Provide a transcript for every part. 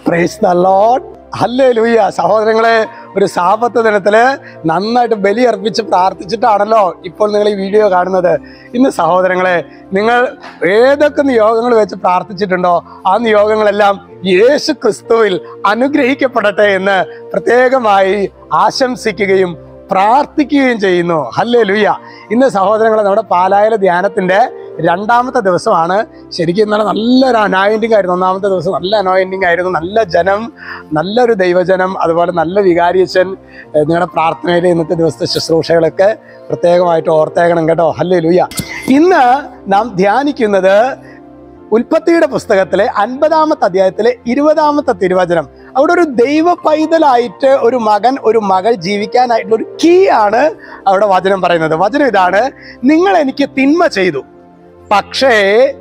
praise the load ഹല്ലേ ലൂയ്യ സഹോദരങ്ങളെ ഒരു സാപത്ത് ദിനത്തില് നന്നായിട്ട് ബലി അർപ്പിച്ച് പ്രാർത്ഥിച്ചിട്ടാണല്ലോ ഇപ്പോൾ നിങ്ങൾ ഈ വീഡിയോ കാണുന്നത് ഇന്ന് സഹോദരങ്ങളെ നിങ്ങൾ ഏതൊക്കെ നിയോഗങ്ങൾ വെച്ച് പ്രാർത്ഥിച്ചിട്ടുണ്ടോ ആ നിയോഗങ്ങളെല്ലാം യേശു ക്രിസ്തുവിൽ അനുഗ്രഹിക്കപ്പെടട്ടെ എന്ന് പ്രത്യേകമായി ആശംസിക്കുകയും പ്രാർത്ഥിക്കുകയും ചെയ്യുന്നു ഹല്ലേ ലുയ്യ ഇന്ന് സഹോദരങ്ങളെ നമ്മുടെ പാലായിലെ ധ്യാനത്തിന്റെ രണ്ടാമത്തെ ദിവസമാണ് ശരിക്കും ഇന്നലെ നല്ലൊരു അനോയിൻറ്റിങ് ആയിരുന്നു ഒന്നാമത്തെ ദിവസം നല്ല അനോയിൻറ്റിങ് ആയിരുന്നു നല്ല ജനം നല്ലൊരു ദൈവജനം അതുപോലെ നല്ല വികാരിയച്ഛൻ ഏഹ് നിങ്ങളുടെ പ്രാർത്ഥനയിൽ ഇന്നത്തെ ദിവസത്തെ ശുശ്രൂഷകളൊക്കെ പ്രത്യേകമായിട്ട് ഓർത്തേക്കണം കേട്ടോ ഹല്ലേ ലുയ്യ ഇന്ന് നാം ധ്യാനിക്കുന്നത് ഉൽപ്പത്തിയുടെ പുസ്തകത്തിലെ അൻപതാമത്തെ അധ്യായത്തിലെ ഇരുപതാമത്തെ തിരുവചനം അവിടെ ഒരു ദൈവ പൈതലായിട്ട് ഒരു മകൻ ഒരു മകൾ ജീവിക്കാനായിട്ടുള്ള ഒരു കീ ആണ് അവിടെ വചനം പറയുന്നത് വചനം ഇതാണ് നിങ്ങൾ എനിക്ക് തിന്മ ചെയ്തു പക്ഷേ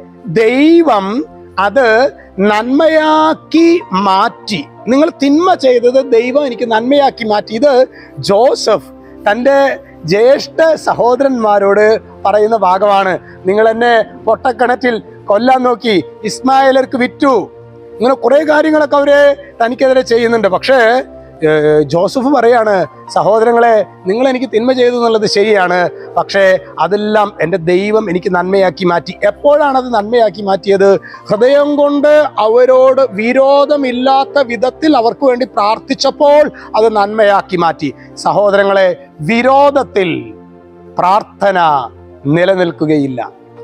ദൈവം അത് നന്മയാക്കി മാറ്റി നിങ്ങൾ തിന്മ ചെയ്തത് ദൈവം എനിക്ക് നന്മയാക്കി മാറ്റി ഇത് ജോസഫ് തൻ്റെ ജ്യേഷ്ഠ സഹോദരന്മാരോട് പറയുന്ന ഭാഗമാണ് നിങ്ങൾ എന്നെ പൊട്ടക്കിണറ്റിൽ കൊല്ലാൻ നോക്കി ഇസ്മായിലർക്ക് വിറ്റു ഇങ്ങനെ കുറെ കാര്യങ്ങളൊക്കെ അവര് തനിക്കെതിരെ ചെയ്യുന്നുണ്ട് പക്ഷേ ഏർ, ജോസഫ് പറയാണ് സഹോദരങ്ങളെ നിങ്ങൾ എനിക്ക് തിന്മ ചെയ്തു എന്നുള്ളത് ശരിയാണ് പക്ഷേ അതെല്ലാം എൻ്റെ ദൈവം എനിക്ക് നന്മയാക്കി മാറ്റി എപ്പോഴാണ് അത് നന്മയാക്കി മാറ്റിയത് ഹൃദയം കൊണ്ട് അവരോട് വിരോധമില്ലാത്ത വിധത്തിൽ അവർക്ക് വേണ്ടി പ്രാർത്ഥിച്ചപ്പോൾ അത് നന്മയാക്കി മാറ്റി സഹോദരങ്ങളെ വിരോധത്തിൽ പ്രാർത്ഥന നിലനിൽക്കുകയില്ല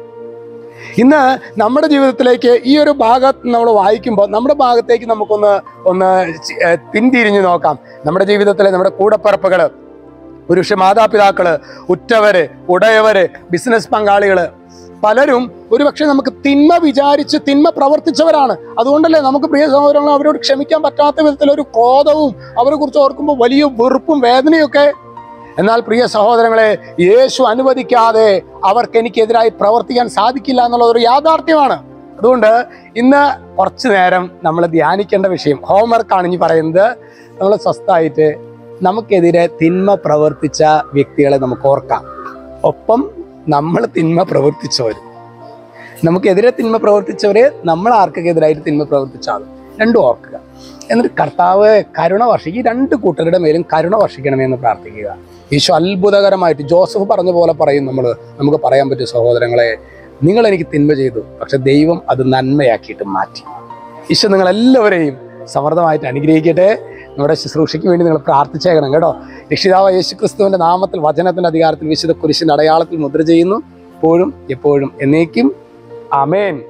ഇന്ന് നമ്മുടെ ജീവിതത്തിലേക്ക് ഈ ഒരു ഭാഗത്ത് നമ്മൾ വായിക്കുമ്പോൾ നമ്മുടെ ഭാഗത്തേക്ക് നമുക്കൊന്ന് ഒന്ന് ചി- ഏർ പിന്തിരിഞ്ഞു നോക്കാം നമ്മുടെ ജീവിതത്തിലെ നമ്മുടെ കൂടപ്പിറപ്പുകള് പുരുഷ മാതാപിതാക്കള് ഉറ്റവര് ഉടയവര് ബിസിനസ് പങ്കാളികള് പലരും ഒരുപക്ഷെ നമുക്ക് തിന്മ വിചാരിച്ച് തിന്മ പ്രവർത്തിച്ചവരാണ് അതുകൊണ്ടല്ലേ നമുക്ക് പ്രിയ സഹോദരങ്ങൾ അവരോട് ക്ഷമിക്കാൻ പറ്റാത്ത വിധത്തിൽ ഒരു ക്രോധവും അവരെ കുറിച്ച് ഓർക്കുമ്പോൾ വലിയ വെറുപ്പും വേദനയൊക്കെ എന്നാൽ പ്രിയ സഹോദരങ്ങളെ യേശു അനുവദിക്കാതെ അവർക്ക് എനിക്കെതിരായി പ്രവർത്തിക്കാൻ സാധിക്കില്ല എന്നുള്ളത് ഒരു യാഥാർത്ഥ്യമാണ് അതുകൊണ്ട് ഇന്ന് കുറച്ചു നേരം നമ്മൾ ധ്യാനിക്കേണ്ട വിഷയം ഹോംവർക്കാണ് ഇനി പറയുന്നത് നമ്മൾ സ്വസ്ഥമായിട്ട് നമുക്കെതിരെ തിന്മ പ്രവർത്തിച്ച വ്യക്തികളെ നമുക്ക് ഓർക്കാം ഒപ്പം നമ്മൾ തിന്മ പ്രവർത്തിച്ചവരും നമുക്കെതിരെ തിന്മ പ്രവർത്തിച്ചവരെ നമ്മൾ ആർക്കൊക്കെ എതിരായിട്ട് തിന്മ പ്രവർത്തിച്ചാലും രണ്ടും ഓർക്കുക എന്നിട്ട് കർത്താവ് കരുണ വർഷി ഈ രണ്ട് കൂട്ടരുടെ മേലും കരുണ വർഷിക്കണമെന്ന് പ്രാർത്ഥിക്കുക ഈശോ അത്ഭുതകരമായിട്ട് ജോസഫ് പറഞ്ഞ പോലെ പറയും നമ്മൾ നമുക്ക് പറയാൻ പറ്റും സഹോദരങ്ങളെ നിങ്ങൾ എനിക്ക് തിന്മ ചെയ്തു പക്ഷെ ദൈവം അത് നന്മയാക്കിയിട്ട് മാറ്റി ഈശോ നിങ്ങളെല്ലാവരെയും സമൃദ്ധമായിട്ട് അനുഗ്രഹിക്കട്ടെ നമ്മുടെ ശുശ്രൂഷയ്ക്ക് വേണ്ടി നിങ്ങൾ പ്രാർത്ഥിച്ചേക്കണം കേട്ടോ രക്ഷിതാവ് യേശു ക്രിസ്തുവിന്റെ നാമത്തിൽ വചനത്തിന്റെ അധികാരത്തിൽ വിശുദ്ധ കുരിശിന്റെ അടയാളത്തിൽ മുദ്ര ചെയ്യുന്നു ഇപ്പോഴും എപ്പോഴും എന്നേക്കും അമേൻ